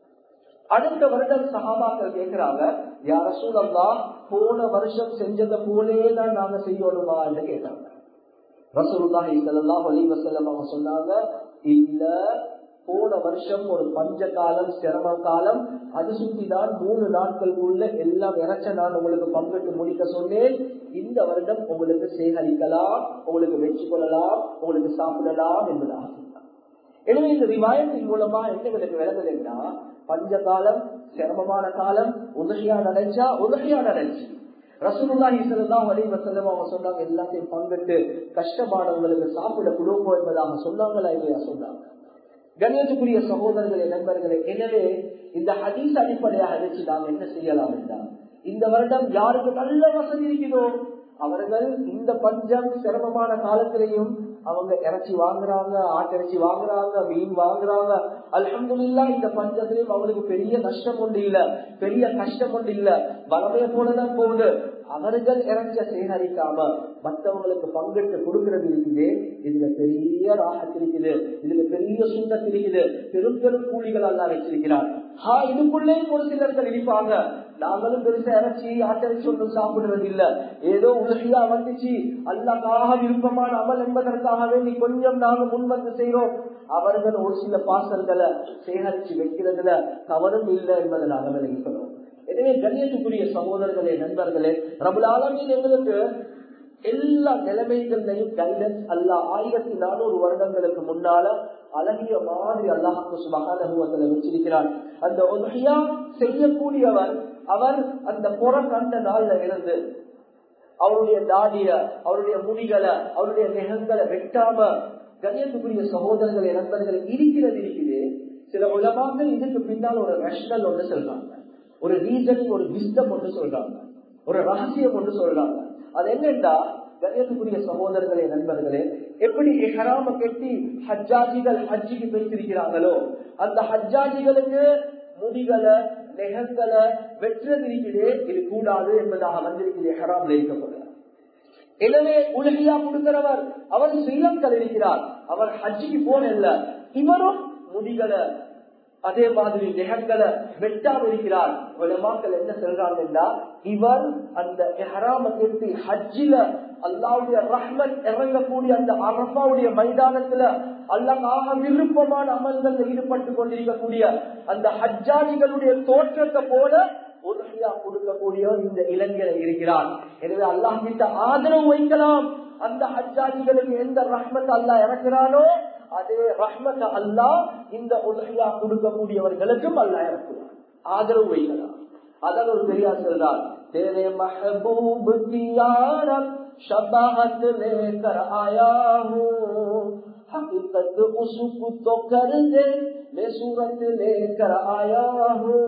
அடுத்த வருடம் சகாபாக்கள் கேட்கிறாங்க யார சூழல்லா போன வருஷம் செஞ்சதை போலே தான் நாங்க செய்யணுமா என்று கேட்டாங்க ரசூலுல்லாஹி ஸல்லல்லாஹு அலைஹி வஸல்லம் அவங்க சொன்னாங்க இல்ல போன வருஷம் ஒரு பஞ்ச காலம் சிரம காலம் அது சுத்திதான் மூணு நாட்களுக்குள்ள எல்லாம் இறைச்ச நான் உங்களுக்கு பங்கிட்டு முடிக்க சொன்னேன் இந்த வருடம் உங்களுக்கு சேகரிக்கலாம் உங்களுக்கு வெற்றி கொள்ளலாம் உங்களுக்கு சாப்பிடலாம் என்பதாக எனவே இந்த ரிவாயத்தின் மூலமா என்ன எனக்கு விளங்குதுன்னா பஞ்ச காலம் சிரமமான காலம் உதவியா நடஞ்சா உதவியா நடந்துச்சு ரசூலுல்லாஹி ஸல்லல்லாஹு அலைஹி வஸல்லம் அவங்க சொன்னாங்க எல்லாத்தையும் பங்கிட்டு கஷ்டமானவங்களுக்கு சாப்பிட கொடுப்போம் என்பதாக சொன்னாங்களா இல்லையா சொன்னாங்க கண்ணியத்துக்குரிய சகோதரர்களே நண்பர்களே எனவே இந்த ஹதீஸ் அடிப்படையாக வச்சு நாம் என்ன செய்யலாம் என்றால் இந்த வருடம் யாருக்கு நல்ல வசதி இருக்குதோ அவர்கள் இந்த பஞ்சம் சிரமமான காலத்திலையும் அவங்க இறைச்சி வாங்குறாங்க ஆட்டிறைச்சி வாங்குறாங்க மீன் வாங்குறாங்க அலமதுல்லா இந்த பஞ்சத்திலையும் அவங்களுக்கு பெரிய நஷ்டம் ஒன்று இல்ல பெரிய கஷ்டம் ஒன்று இல்ல வளமைய போலதான் போகுது அவர்கள் இறைச்ச சேகரிக்காம மற்றவங்களுக்கு பங்கிட்டு கொடுக்கறது இருக்குது இதுல பெரிய ராகத் இருக்குது இதுல பெரிய சுண்ணத் இருக்குது பெரும் பெரும் கூலிகள் எல்லாம் வச்சிருக்கிறார் ஹா இதுக்குள்ளேயும் ஒரு சிலர்கள் இருப்பாங்க நாங்களும் பெருசா இறைச்சி ஆட்டரிச்சி ஒன்றும் சாப்பிடுறது இல்ல ஏதோ உலகியா வந்துச்சு அல்லாக்காக விருப்பமான அமல் என்பதற்காகவே நீ கொஞ்சம் நாங்க முன் வந்து செய்யறோம் அவர்கள் ஒரு சில பாசல்களை சேகரிச்சு வைக்கிறதுல தவறும் இல்லை என்பதை நாங்கள் விளங்கிக்கிறோம் எனவே கண்ணியத்துக்குரிய சகோதரர்களே நண்பர்களே ரபுலாலமின் எங்களுக்கு எல்லா நிலைமைகள்லையும் கைடன்ஸ் அல்ல ஆயிரத்தி நானூறு வருடங்களுக்கு முன்னால அழகிய மாதிரி அல்லாஹு சுமகானுவத்தில் வச்சிருக்கிறார் அந்த ஒன்றியா செய்யக்கூடியவர் அவர் அந்த புற கண்ட நாள்ல இருந்து அவருடைய தாடிய அவருடைய முடிகளை அவருடைய நெகங்களை வெட்டாம கண்ணியத்துக்குரிய சகோதரர்கள் நண்பர்கள் இருக்கிறது இருக்குது சில உலகங்கள் இதுக்கு பின்னால் ஒரு ரஷ்னல் ஒன்று சொல்றாங்க ஒரு ரீசனிங் ஒரு விஸ்டம் ஒன்று சொல்றாங்க ஒரு ரகசியம் ஒன்று சொல்றாங்க அது என்னன்னா கண்ணியத்துக்குரிய சகோதரர்களே நண்பர்களே எப்படி எஹராம கட்டி ஹஜ்ஜாஜிகள் ஹஜ்ஜிக்கு வைத்திருக்கிறாங்களோ அந்த ஹஜ்ஜாஜிகளுக்கு முடிகளை நெகங்களை வெற்றது இருக்கிறதே இது கூடாது என்பதாக வந்திருக்கிறது எஹராம் இருக்கப்படுகிறார் எனவே உலகியா கொடுக்கிறவர் அவர் ஸ்ரீலங்கல் இருக்கிறார் அவர் ஹஜ்ஜிக்கு போனல்ல இவரும் முடிகளை அதே மாதிரி நெகங்களை வெட்டாம இருக்கிறார் உலமாக்கள் என்ன சொல்றாங்கன்னா இவர் அந்த எஹராம கெட்டி ஹஜ்ஜில அல்லாவுடைய ரஹ்மன் இறங்கக்கூடிய அந்த அரபாவுடைய மைதானத்துல அல்லாஹ் விருப்பமான அமல்கள் ஈடுபட்டு கொண்டிருக்கக்கூடிய அந்த ஹஜ்ஜாதிகளுடைய தோற்றத்தை போல உதவியா கொடுக்கக்கூடிய இந்த இளைஞர் இருக்கிறார் எனவே அல்லாஹ் கிட்ட ஆதரவு வைக்கலாம் அந்த ஹஜ்ஜாதிகளுக்கு எந்த ரஹ்மத் அல்லாஹ் இறக்குறானோ அதே ரஹ்மத் அல்லாஹ் இந்த உதவியா கொடுக்கக்கூடியவர்களுக்கும் அல்லாஹ் இறக்குவார் ஆதரவு வைக்கலாம் அதான் ஒரு பெரியார் சொல்றார் तेरे महबूब की यारब शबाहत लेकर आया हूँ हकीकत उसको तो कर दे मैं सूरत लेकर आया हूँ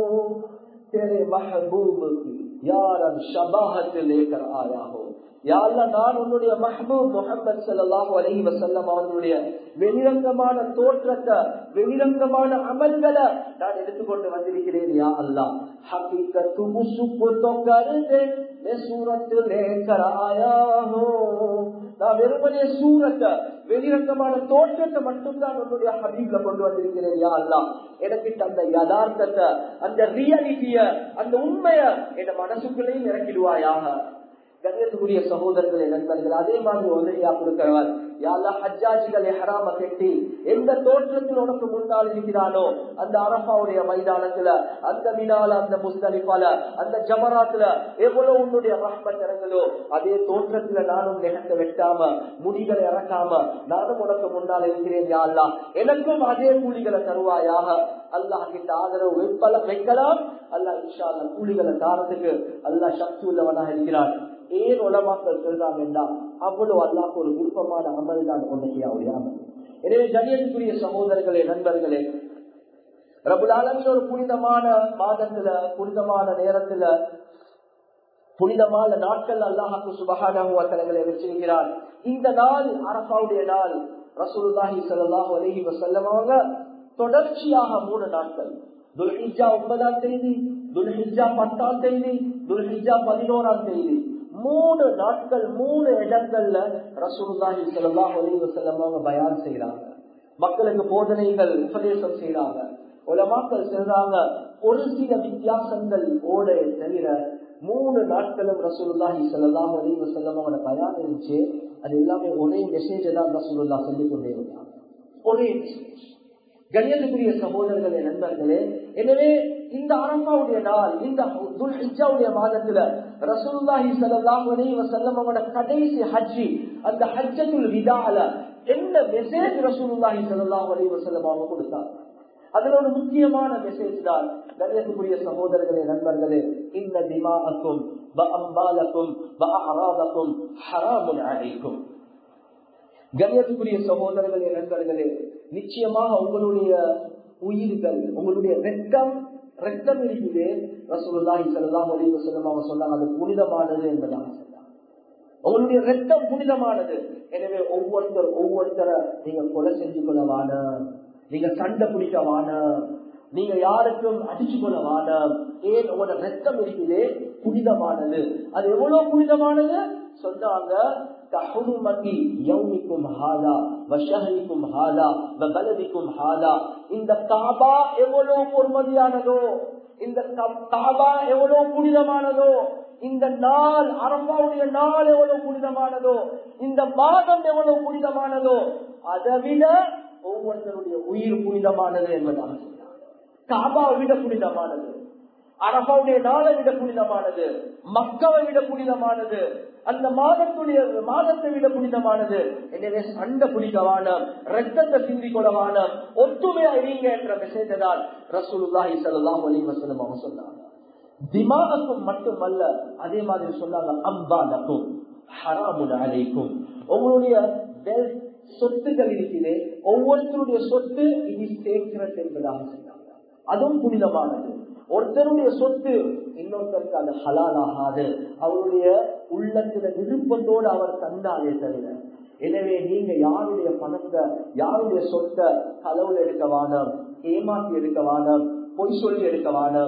तेरे महबूब की यारब शबाहत लेकर आया हूँ நான் உன்னுடைய மஹபூப் முகமது சல்லாஹூ அலஹி வசல்லம் அவர்களுடைய வெளிரங்கமான தோற்றத்தை வெளிரங்கமான அமல்களை நான் எடுத்துக்கொண்டு வந்திருக்கிறேன் யா அல்லா ஹகீகத்து முசுப்பு தொக்கருதே சூரத்து லேக்கர் ஆயாஹோ நான் வெறுமனே சூரத்தை வெளிரங்கமான தோற்றத்தை மட்டும்தான் உன்னுடைய ஹபீப்ல கொண்டு வந்திருக்கிறேன் யா அல்லா எனக்கு அந்த யதார்த்தத்தை அந்த ரியாலிட்டிய அந்த உண்மைய என் மனசுக்குள்ளேயும் இறக்கிடுவாயாக கண்ணியத்துக்குரிய சகோதரர்களே நண்பர்கள் அதே மாதிரி உதவியா கொடுக்கிறவர் யாரா ஹஜ்ஜாஜிகளை ஹராம கட்டி எந்த தோற்றத்தில் உனக்கு முன்னால் இருக்கிறானோ அந்த அரபாவுடைய மைதானத்துல அந்த மினால அந்த முஸ்தலிஃபால அந்த ஜமராத்துல எவ்வளவு உன்னுடைய ரஹ்மத் இறங்குதோ அதே தோற்றத்துல நானும் நெகத்தை வெட்டாம முடிகளை இறக்காம நானும் உனக்கு முன்னால் இருக்கிறேன் யாழ்லா எனக்கும் அதே கூலிகளை தருவாயாக அல்லாஹ் கிட்ட ஆதரவு வைப்பல வைக்கலாம் அல்லாஹ் இன்ஷா அல்லா கூலிகளை தாரதுக்கு அல்லாஹ் சக்தி உள்ளவனாக இருக்கிறான் ஏன் உலமாக்கள் சொல்றாங்கன்னா அவ்வளவு அல்லாஹ் ஒரு விருப்பமான அமல் தான் உண்மையாவுடைய அமல் எனவே ஜனியத்துக்குரிய சகோதரர்களே நண்பர்களே ரபுலாலமின் ஒரு புனிதமான மாதத்துல புனிதமான நேரத்துல புனிதமான நாட்கள் அல்லாஹாக்கு சுபகானங்களை வச்சிருக்கிறார் இந்த நாள் அரபாவுடைய நாள் ரசூலுல்லாஹி சல்லாஹு அலஹி வசல்லம் அவங்க தொடர்ச்சியாக மூணு நாட்கள் துல்ஹிஜா ஒன்பதாம் தேதி துல்ஹிஜா பத்தாம் தேதி துல்ஹிஜா பதினோராம் தேதி மூணு நாட்கள் மூணு இடங்கள்ல ரசூலுல்லாஹி ஸல்லல்லாஹு அலைஹி வஸல்லம் அவங்க பயான் செய்யறாங்க மக்களுக்கு போதனைகள் உபதேசம் செய்யறாங்க உலமாக்கள் சொல்றாங்க ஒரு சில வித்தியாசங்கள் ஓட தவிர மூணு நாட்களும் ரசூலுல்லாஹி ஸல்லல்லாஹு அலைஹி வஸல்லம் அவங்களோட பயான் இருந்துச்சு அது எல்லாமே ஒரே மெசேஜ் தான் ரசூலுல்லாஹ் சொல்லிக் கொண்டே இருந்தாங்க ஒரே மெசேஜ் கண்ணியத்துக்குரிய சகோதரர்களே நண்பர்களே எனவே இந்த அரபாவுடைய நாள் இந்த துல்ஹிஜாவுடைய மாதத்துல ரசூலுல்லாஹி ஸல்லல்லாஹு அலைஹி வஸல்லம் அவரோட கடைசி ஹஜ்ஜி அந்த ஹஜ்ஜத்துல் விதால என்ன மெசேஜ் ரசூலுல்லாஹி ஸல்லல்லாஹு அலைஹி வஸல்லம் அவங்க கொடுத்தாங்க அதுல ஒரு முக்கியமான மெசேஜ் தான் கண்ணியத்துக்குரிய சகோதரர்களே நண்பர்களே இந்த திமாஅக்கும் வஅம்பாலக்கும் வஅஹராதக்கும் ஹராமுன் அலைக்கும் கண்ணியத்துக்குரிய சகோதரர்களே நண்பர்களே நிச்சயமாக உங்களுடைய உயிர்கள் உங்களுடைய ரத்தம் ரத்தம் இருக்குது ரசூலுல்லாஹி ஸல்லல்லாஹு அலைஹி வஸல்லம் அவங்க சொன்னாங்க அது புனிதமானது என்பதாக சொன்னாங்க உங்களுடைய ரத்தம் புனிதமானது எனவே ஒவ்வொருத்தர் ஒவ்வொருத்தரை நீங்க கொலை செஞ்சு கொள்ளவான நீங்க சண்டை பிடிக்கவான நீங்க யாருக்கும் அடிச்சு கொள்ளவான ஏன் உங்களோட ரத்தம் இருக்குது புனிதமானது அது எவ்வளவு புனிதமானது சொன்னாங்க கஹுமதி யௌமிக்கும் ஹாதா வஷஹரிக்கும் ஹாதா வபலதிக்கும் ஹாதா இந்த காபா எவ்வளவு பொறுமதியானதோ இந்த காபா எவ்வளவு புனிதமானதோ இந்த நாள் அரம்பாவுடைய நாள் எவ்வளவு புனிதமானதோ இந்த மாதம் எவ்வளவு புனிதமானதோ அதை விட ஒவ்வொருத்தருடைய உயிர் புனிதமானது என்பதாக சொன்னார் காபாவை விட புனிதமானது அரபாவுடைய நாளை விட புனிதமானது மக்களை விட புனிதமானது அந்த மாதத்துடைய மாதத்தை விட புனிதமானது எனவே சண்டை பிடிக்கவான ரத்தத்தை சிந்தி கொள்ளவான ஒத்துமையா இருங்க என்ற மெசேஜ் தான் ரசூலுல்லாஹி ஸல்லல்லாஹு அலைஹி வஸல்லம் அவங்க சொன்னாங்க திமாகக்கும் மட்டுமல்ல அதே மாதிரி சொன்னாங்க அம்பாலக்கும் ஹராமுன் அலைக்கும் உங்களுடைய சொத்துக்கள் இருக்குது ஒவ்வொருத்தருடைய சொத்து இது சேர்க்கிறது என்பதாக சொன்னாங்க அதுவும் புனிதமானது ஒருத்தருடைய சொத்து இன்னொருத்தருக்கு அது ஹலால் ஆகாது அவருடைய உள்ளத்துல விருப்பத்தோடு அவர் தந்தாலே தவிர எனவே நீங்க யாருடைய பணத்தை யாருடைய சொத்தை களவுல எடுக்க வானம் ஏமாத்தி எடுக்க வானம் பொய் சொல்லி எடுக்க வானம்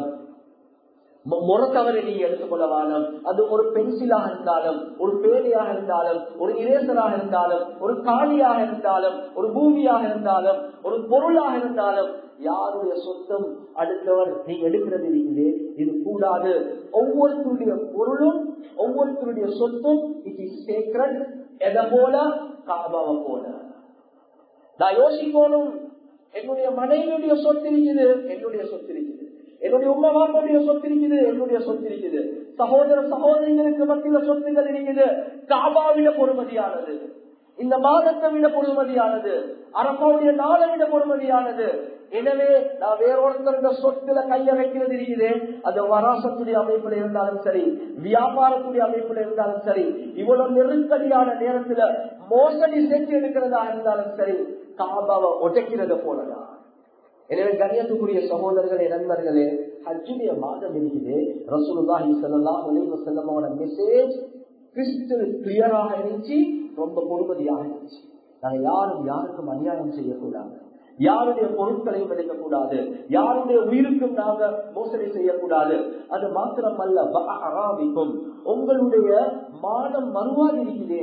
முறத்தவரை நீங்க எடுத்துக்கொள்ள வானம் அது ஒரு பென்சிலாக இருந்தாலும் ஒரு பேனையாக இருந்தாலும் ஒரு இரேசராக இருந்தாலும் ஒரு காணியாக இருந்தாலும் ஒரு பூமியாக இருந்தாலும் ஒரு பொருளாக இருந்தாலும் யாருடைய சொத்தம் அடுத்தவர் நீங்க எடுக்கிறது இருக்குது இது கூடாது ஒவ்வொருத்தருடைய பொருளும் ஒவ்வொருத்தருடைய சொத்தும் இட் இஸ் சேக்ரட் எதை போல காபாவை போல நான் யோசிக்கணும் என்னுடைய மனைவியுடைய சொத்து இருக்குது என்னுடைய சொத்து இருக்குது என்னுடைய உமா மாப்பாவுடைய சொத்து இருக்குது என்னுடைய சொத்து இருக்குது சகோதர சகோதரிகளுக்கு மத்தியில் சொத்துக்கள் இருக்குது காபாவிட பொறுமதியானது இந்த மாதத்தை விட பொறுமதியானது அரப்பாவுடைய நாளை விட பொறுமதியானது எனவே நான் வேறொருத்தருடைய சொத்துல கைய வைக்கிறது இருக்குது அது வராசத்துடைய அமைப்புல இருந்தாலும் சரி வியாபாரத்துடைய அமைப்புல இருந்தாலும் சரி இவ்வளவு நெருக்கடியான நேரத்துல மோசடி செஞ்சு எடுக்கிறதா இருந்தாலும் சரி காபாவை உடைக்கிறது போலதான் எனவே கண்ணியத்துக்குரிய சகோதரர்களே நண்பர்களே ஹஜ்ஜுடைய மாதம் இருக்குது ரசூலுல்லாஹி ஸல்லல்லாஹு அலைஹி வஸல்லமோட மெசேஜ் கிறிஸ்டல் கிளியராக இருந்துச்சு ரொம்ப பொறுமதியாக இருந்துச்சு நாங்க யாரும் யாருக்கும் அநியாயம் செய்யக்கூடாது யாருடைய பொருட்களையும் எடுக்கக்கூடாது யாருடைய உயிருக்கும் நாங்க மோசடி செய்யக்கூடாது அது மாத்திரமல்ல அராபிக்கும் உங்களுடைய மானம் மறுவாதி இருக்குது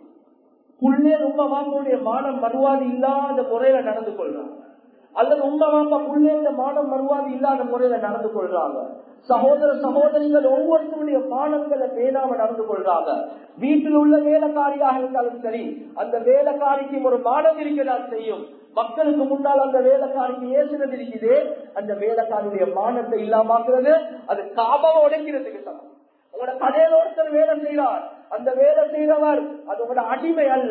புள்ளே ரொம்ப வாங்களுடைய மானம் மறுவாதி இல்லாத முறையில நடந்து கொள்றாங்க அல்லது உங்க வாப்பா புள்ளே இந்த மானம் மறுவாதி இல்லாத முறையில நடந்து கொள்றாங்க சகோதர சகோதரிகள் ஒவ்வொருத்தருடைய மானங்களை பேணாம நடந்து கொள்றாங்க வீட்டில் உள்ள வேலைக்காரியாக இருந்தாலும் சரி அந்த வேலைக்காரிக்கு ஒரு மானம் இருக்கதான் செய்யும் மக்களுக்கு முன்னால் அந்த வேலைக்காரிக்கு ஏசுறது இருக்குது அந்த வேலைக்காரியுடைய மானத்தை இல்லாமக்கிறது அது காபாவை உடைக்கிறதுக்கு சமம் உங்களோட கடையில ஒருத்தர் வேலை செய்கிறார் அந்த வேலை செய்கிறவர் அது உங்களோட அடிமை அல்ல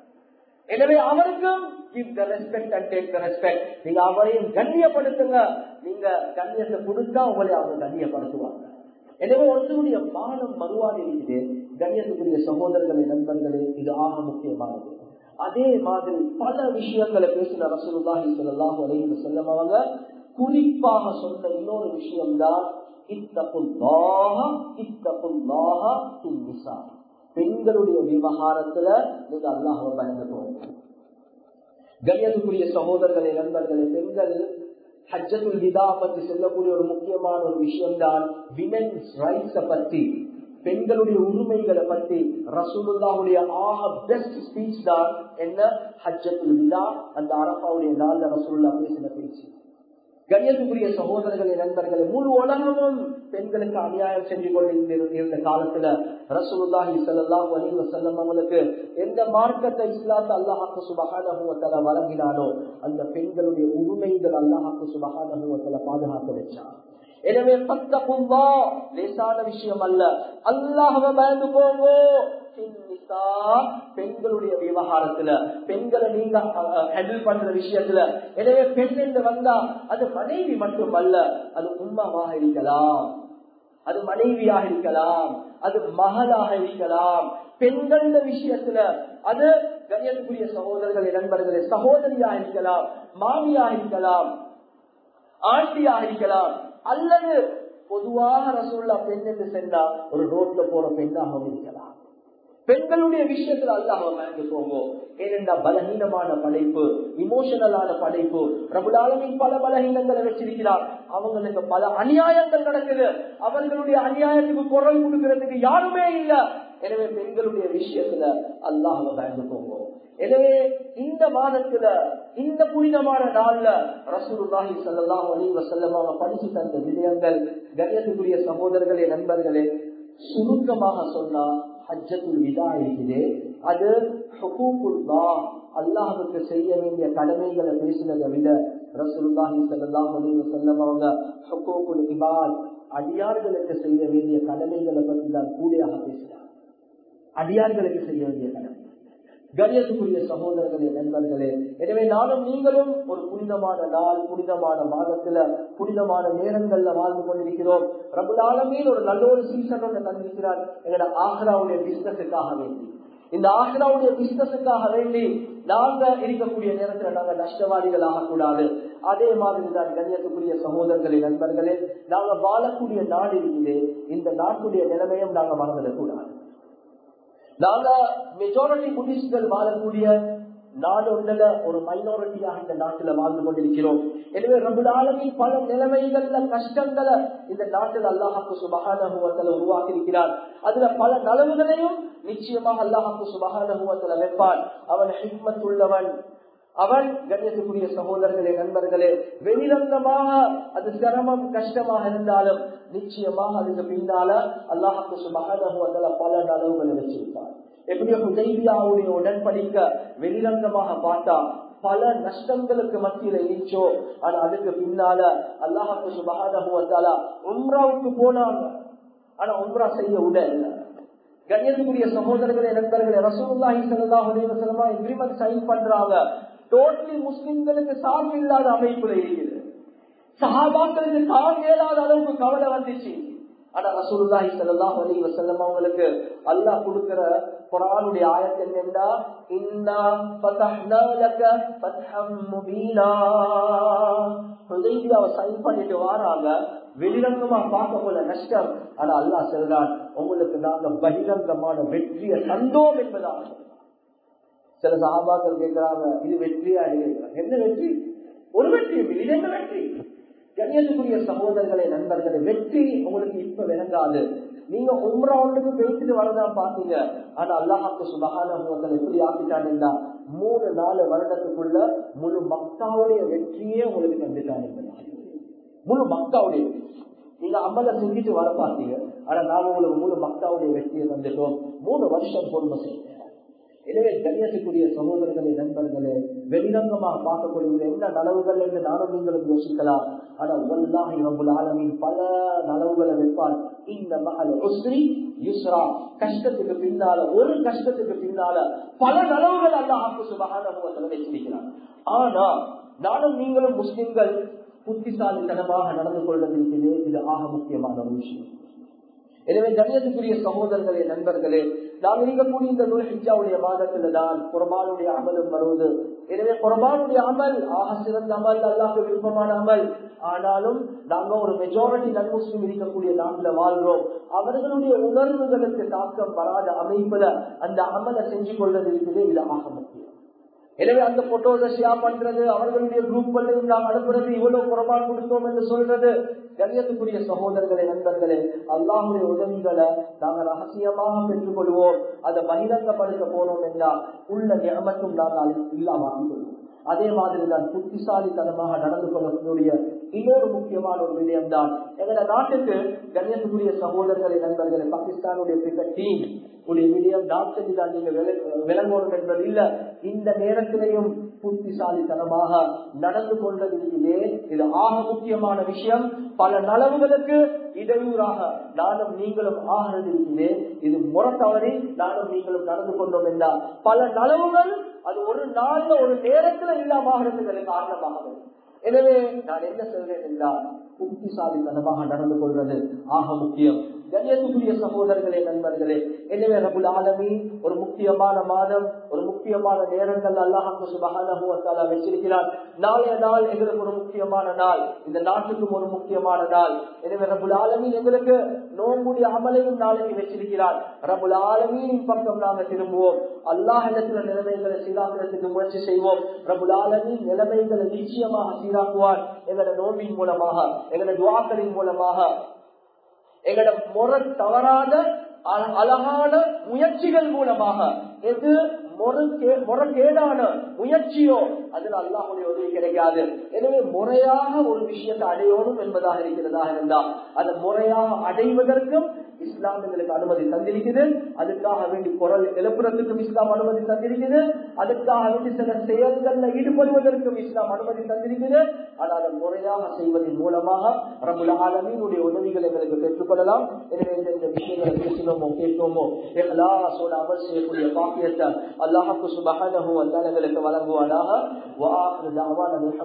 எனவே அவருக்கும் give the respect and take the respect நீங்க அவரையும் கண்ணியப்படுத்துங்க நீங்க கண்ணியத்தை கொடுத்தா உங்களை அவங்க கண்ணியப்படுத்துவாங்க எனவே ஒருத்தருடைய மானம் மறுவாடி இருக்குது கண்ணியத்துக்குரிய சகோதரர்களே நண்பர்களே இது ஆக முக்கியமானது அதே மாதிரி பல விஷயங்களை பேசின ரசூலுல்லாஹி ஸல்லல்லாஹு அலைஹி வஸல்லம் அவங்க குறிப்பாக சொன்ன இன்னொரு விஷயம்தான் இத்தகுல்லாஹ இத்தகுல்லாஹ ஃபில் நிசா பெண்களுடைய விவகாரத்துல நீங்க அல்லாஹ்வை பயந்து போங்க கண்ணியத்துக்குரிய சகோதரர்களே நண்பர்களே பெண்கள் ஹஜ்ஜத்துல் விதா பற்றி சொல்லக்கூடிய ஒரு முக்கியமான ஒரு விஷயம் தான் விமென்ஸ் ரைட்ஸ பத்தி பெண்களுடைய உரிமைகளை பத்தி ரசூலுல்லாவுடைய ஆக பெஸ்ட் ஸ்பீச் தான் என்ன ஹஜ்ஜத்துல் விதா அந்த அரபாவுடைய நாள்ல ரசூலுல்லா பேசின பேச்சு கண்ணியத்துக்குரிய சகோதரர்களே நண்பர்களே முழு உலகமும் பெண்களுக்கு அநியாயம் செஞ்சு கொண்டு இருந்த காலத்துல ரசூலுல்லாஹி ஸல்லல்லாஹு அலைஹி வஸல்லம் அவங்களுக்கு எந்த மார்க்கத்தை இஸ்லாத்தை அல்லாஹ்க்கு சுபஹானஹு வ தஆலா வழங்கினானோ அந்த பெண்களுடைய உரிமைகள் அல்லாஹ்க்கு சுபஹானஹு வ தஆலா பாதுகாத்து வச்சான் எனவே பத்தகுல்லா லேசான விஷயம் அல்ல அல்லாஹ்வை பயந்து போங்கோ பெண்களுடைய விவகாரத்துல பெண்களை நீங்க ஹேண்டில் பண்ற விஷயத்துல எனவே பெண் என்று வந்தா அது மனைவி மட்டுமல்ல அது உண்மாவாக இருக்கலாம் அது மனைவியாக இருக்கலாம் அது மகளாக இருக்கலாம் பெண்கள் விஷயத்துல அது கண்ணியத்துக்குரிய சகோதரர்களே நண்பர்களே சகோதரியாக இருக்கலாம் மாமியாக இருக்கலாம் ஆண்டியாக இருக்கலாம் அல்லது பொதுவாக ரசூல்லா பெண் என்று சென்றா ஒரு ரோட்ல போற பெண்ணாகவும் இருக்கலாம் பெண்களுடைய விஷயத்துல அல்லாஹ் மறந்து போவோம் ஏனென்றா பலகீனமான படைப்பு இமோஷனலான படைப்பு பிரபுலாலமின் பல பலகீனங்களை வச்சிருக்கிறார் அவங்களுக்கு பல அநியாயங்கள் நடக்குது அவர்களுடைய அநியாயத்துக்கு குரல் கொடுக்கிறதுக்கு யாருமே இல்ல எனவே பெண்களுடைய விஷயத்துல அல்லாஹ் பயந்து போவோம் எனவே இந்த மாதத்துல இந்த புனிதமான நாள்ல ரசூலுல்லாஹி ஸல்லல்லாஹு அலைஹி வஸல்லம் அவங்க படிச்சு தந்த விடயங்கள் கண்ணியத்துக்குரிய சகோதரர்களே நண்பர்களே சுருக்கமாக சொன்னா ஹஜ்ஜத்துல் விதா இருக்குது அது அல்லாஹுக்கு செய்ய வேண்டிய கடமைகளை பேசினதை விட ரசூலுல்லாஹி ஸல்லல்லாஹு அலைஹி வஸல்லம் அவங்க ஹுகூகுல் இபாத் அடியார்களுக்கு செய்ய வேண்டிய கடமைகளை பற்றி தான் கூடியாக பேசினார் அடியார்களுக்கு செய்ய வேண்டிய கடமை கண்ணியத்துக்குரிய சகோதரர்களே நண்பர்களே எனவே நானும் நீங்களும் ஒரு புனிதமான நாள் புனிதமான மாதத்துல புனிதமான நேரங்கள்ல வாழ்ந்து கொண்டிருக்கிறோம் ரபுலாலமீன் ஒரு நல்ல ஒரு சீசன் ஒன்று தந்திருக்கிறார் எங்களோட ஆக்ராவுடைய பிசினஸுக்காக வேண்டி இந்த ஆக்ராவுடைய பிசினஸுக்காக வேண்டி நாங்க இருக்கக்கூடிய நேரத்துல நாங்க நஷ்டவாதிகள் ஆகக்கூடாது அதே மாதிரி தான் கண்ணியத்துக்குரிய சகோதரர்களே நண்பர்களே நாங்க வாழக்கூடிய நாடு இருக்குது இந்த நாட்டுடைய நிலைமையும் நாங்க மறந்துடக்கூடாது நாங்க மெஜாரிட்டி புத்திஸ்டுகள் வாழக்கூடிய நாடு ஒன்றில் ஒரு மைனாரிட்டியாக இந்த நாட்டுல வாழ்ந்து கொண்டிருக்கிறோம் எனவே ரபுல் ஆலமின் பல நிலைமைகள்ல கஷ்டங்களை இந்த நாட்டில் அல்லாஹாக்கு சுபகானுவத்தில் உருவாக்கி இருக்கிறார் அதுல பல நலவுகளையும் நிச்சயமாக அல்லாஹாக்கு சுபகானுவத்தில் வைப்பான் அவன் ஹிக்மத் உள்ளவன் அவன் கண்ணியத்துக்குரிய சகோதரர்களே நண்பர்களே வெளிரங்கமாக அது சிரமம் கஷ்டமாக இருந்தாலும் நிச்சயமாக அதுக்கு பின்னால அல்லாஹாக்கு சுபகானுவத்தில் பல நலவுகளை வச்சிருப்பான் எப்படியோ உதவியாவுடைய உடன்படிக்க வெளிரங்கமாக பார்த்தா பல நஷ்டங்களுக்கு மத்தியில இருந்துச்சோ ஆனா அதுக்கு பின்னால அல்லாஹாக்கு சுபகானுவத்தாலா உம்ராவுக்கு போனாங்க ஆனா உம்ரா செய்ய உடல் கண்ணியத்துக்குரிய சகோதரர்களே நண்பர்களே ரசூல்லாஹி சல்லாஹ் அலைவசலமா எக்ரிமெண்ட் சைன் பண்றாங்க டோட்டலி முஸ்லிம்களுக்கு சார்பு இல்லாத அமைப்புல இருக்குது சஹாபாக்களுக்கு தான் இயலாத அளவுக்கு கவலை வந்துச்சு ஆனா ரசூலுல்லாஹி ஸல்லல்லாஹு அலைஹி வஸல்லம் அவங்களுக்கு அல்லாஹ் கொடுக்கிற குர்ஆனுடைய ஆயத் என்னன்னா இன்னா ஃபதஹ்னா லக ஃபத்ஹம் முபீனா ஹுதைபியாவை சைன் பண்ணிட்டு வராங்க வெளிரங்கமா பார்க்க போல நஷ்டம் ஆனா அல்லாஹ் சொல்றான் உங்களுக்கு நாங்க பகிரங்கமான வெற்றியை தந்தோம் என்பதாக சில சகாபாக்கள் கேட்கிறாங்க இது வெற்றியா கேட்கிறாங்க என்ன வெற்றி ஒரு வெற்றி இது என்ன வெற்றி கண்ணியத்துக்குரிய சகோதரர்களே நண்பர்களே வெற்றி உங்களுக்கு இப்ப விளங்காது நீங்க உம்ரா ஒன்றுக்கு பேசிட்டு வரதான் பாத்தீங்க ஆனா அல்லாஹாக்கு சுபகான எப்படி ஆக்கிட்டாங்கன்னா மூணு நாலு வருடத்துக்குள்ள முழு மக்காவுடைய வெற்றியே உங்களுக்கு தந்துட்டாங்க முழு மக்காவுடைய நீங்க அம்மல செஞ்சுட்டு வர பார்த்தீங்க ஆனா நாம உங்களுக்கு முழு மக்காவுடைய வெற்றியை தந்துட்டோம் மூணு வருஷம் பொறுமை செய்ய எனவே கண்ணியத்துக்குரிய சகோதரர்களே நண்பர்களே வெளிரங்கமாக பார்க்கக்கூடிய என்ன நலவுகள் என்று நானும் நீங்களும் யோசிக்கலாம் ஆனா ஒல்லாஹி ரபுல் ஆலமின் பல நலவுகளை வைப்பார் இந்த மகள் உஸ்ரி யுஸ்ரா கஷ்டத்துக்கு பின்னால ஒரு கஷ்டத்துக்கு பின்னால பல நலவுகள் அல்லாஹாக்கு சுபகான வச்சிருக்கிறார் ஆனா நானும் நீங்களும் முஸ்லிம்கள் புத்திசாலித்தனமாக நடந்து கொள்வது இது ஆக முக்கியமான ஒரு விஷயம் எனவே கண்ணியத்துக்குரிய சகோதரர்களே நண்பர்களே நாம் இருக்கக்கூடிய இந்த நூல் ஹிஜாவுடைய மாதத்துல தான் குரபானுடைய அமலும் வருவது எனவே குரபானுடைய அமல் ஆக சிறந்த அமல் அல்லாஹ் விருப்பமான அமல் ஆனாலும் நாங்க ஒரு மெஜாரிட்டி நன் முஸ்லிம் இருக்கக்கூடிய நாட்டுல வாழ்றோம் அவர்களுடைய உணர்வுகளுக்கு தாக்கம் வராத அமைப்புல அந்த அமலை செஞ்சு கொள்வது இருக்குது இது ஆக முக்கியம் எனவே அந்த போட்டோஸை ஷேர் பண்றது அவர்களுடைய குரூப்களையும் நாம் அனுப்புறது இவ்வளவு குறைபாடு கொடுத்தோம் என்று சொல்றது கண்ணியத்துக்குரிய சகோதரர்களே நண்பர்களே அல்லாஹுடைய உதவிகளை நாங்கள் ரகசியமாக பெற்றுக் கொள்வோம் அதை பகிரங்கப்படுத்த போனோம் என்றால் உள்ள நியமத்தும் நாங்கள் இல்லாமல் கொள்வோம் அதே மாதிரி தான் புத்திசாலித்தனமாக நடந்து கொள்ளக்கூடிய இன்னொரு முக்கியமான ஒரு விடயம் தான் எங்களோட நாட்டுக்கு கண்ணியத்துக்குரிய சகோதரர்களை நண்பர்களை பாகிஸ்தானுடைய கிரிக்கெட் டீம் உடைய விடயம் டாக்டர் தான் நீங்க விளங்கணும் என்பது இல்ல இந்த நேரத்திலையும் புத்திசாலித்தனமாக நடந்து கொண்டதிலே இது ஆக முக்கியமான விஷயம் பல நலவுகளுக்கு இடையூறாக நானும் நீங்களும் ஆகிறது இருக்கிறே இது முறத்தவறி நானும் நீங்களும் நடந்து கொண்டோம் என்றால் பல நலவுகள் அது ஒரு நாள்ல ஒரு நேரத்துல இல்லாம ஆகிறதுக்கு காரணமாக எனவே நான் என்ன சொல்றேன் என்றால் புத்திசாலித்தனமாக நடந்து கொள்வது ஆக முக்கியம் கண்ணியத்துக்குரிய சகோதரர்களே நண்பர்களே எனவே ரபுல் ஆலமி ஒரு முக்கியமான மாதம் ஒரு முக்கியமான நேரங்கள் அல்லாஹாக்கு சுபகான வச்சிருக்கிறார் நாளைய நாள் எங்களுக்கு ஒரு முக்கியமான நாள் இந்த நாட்டுக்கும் ஒரு முக்கியமான நாள் எனவே ரபுல் ஆலமீன் எங்களுக்கு நோம்புடைய அமலையும் நாளைக்கு வச்சிருக்கிறார் ரபுல் ஆலமீனின் பக்கம் நாங்க திரும்புவோம் அல்லாஹ் இடத்துல நிலைமைகளை சீராக்கிறதுக்கு முயற்சி செய்வோம் ரபுல் ஆலமீன் நிலைமைகளை நிச்சயமாக சீராக்குவார் எங்களோட நோம்பின் மூலமாக எங்களோட துவாக்களின் மூலமாக எங்களோட முறை தவறாத அழகான முயற்சிகள் மூலமாக எது முறைகேடான முயற்சியோ அதில் அல்லாஹுடைய உதவி கிடைக்காது எனவே முறையாக ஒரு விஷயத்தை அடையணும் என்பதாக இருக்கிறதாக இருந்தால் அதை முறையாக அடைவதற்கும் இஸ்லாம் எங்களுக்கு அனுமதி தந்திருக்குது அதுக்காக வேண்டி குரல் எழுப்புறதுக்கும் இஸ்லாம் அனுமதி தந்திருக்குது அதுக்காக வேண்டி சில செயல்கள்ல ஈடுபடுவதற்கும் இஸ்லாம் அனுமதி தந்திருக்குது ஆனால் அதை முறையாக செய்வதன் மூலமாக ரபுல் ஆலமீனுடைய உதவிகளை எங்களுக்கு பெற்றுக்கொள்ளலாம் எனவே இந்த விஷயங்களை பேசினோமோ கேட்போமோ எல்லாசோட அமல் செய்யக்கூடிய பாக்கியத்தை அல்லாஹுக்கு சுபகானஹு வந்தால் எங்களுக்கு வழங்குவானாக